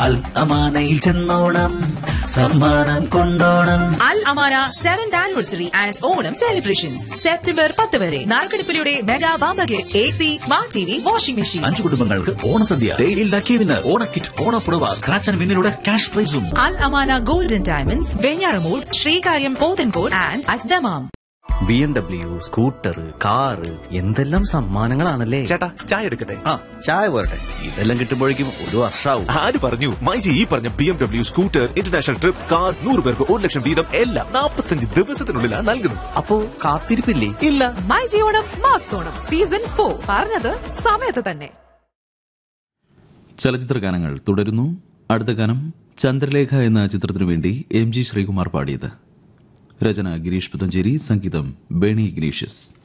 അൽ അമാനയിൽ ചെന്നോണം സമ്മാനം കൊണ്ടോണം Al Amana seventh anniversary and Onam celebrations September പത്ത് വരെ നാൽക്കടുപ്പിലൂടെ mega bumper gift A C smart T V washing machine അഞ്ചു കുടുംബങ്ങൾക്ക് ഓണസദ്യ ഡെയിലി ലക്കി വിന്നർ ഓണക്കിറ്റ് ഓണപ്പുടവ സ്ക്രാച്ച് ആൻഡ് വിന്നിലൂടെ ക്യാഷ് പ്രൈസും Al Amana golden diamonds Venjaramoodu Sreekaryam Pothencode and at Dammam B M W scooter car എന്തെല്ലാം സമ്മാനങ്ങളാണല്ലേ ചേട്ടാ ചായ എടുക്കട്ടെ ആ ചായ പോരട്ടെ ഇതെല്ലാം കിട്ടുമ്പോഴേക്കും ഒരു വർഷാവും ആര് പറഞ്ഞു മൈജി ഈ പറഞ്ഞ B M W scooter international trip car നൂറ് പേർക്ക് ഒരു ലക്ഷം വീതം എല്ലാം നാൽപ്പത്തഞ്ച് ദിവസത്തിനുള്ളിലാണ് നൽകുന്നത് അപ്പോ കാത്തിരിപ്പില്ലേ ഇല്ല മൈ ജിയോണം മാസോണം സീസൺ ഫോർ പറഞ്ഞത് സമയത്ത് തന്നെ ചലച്ചിത്ര ഗാനങ്ങൾ തുടരുന്നു അടുത്ത ഗാനം ചന്ദ്രലേഖ എന്ന ചിത്രത്തിനു വേണ്ടി എം ജി ശ്രീകുമാർ പാടിയത് രചന ഗിരീഷ് പുത്തഞ്ചേരി സംഗീതം ബേണി ഇഗ്നീഷ്യസ്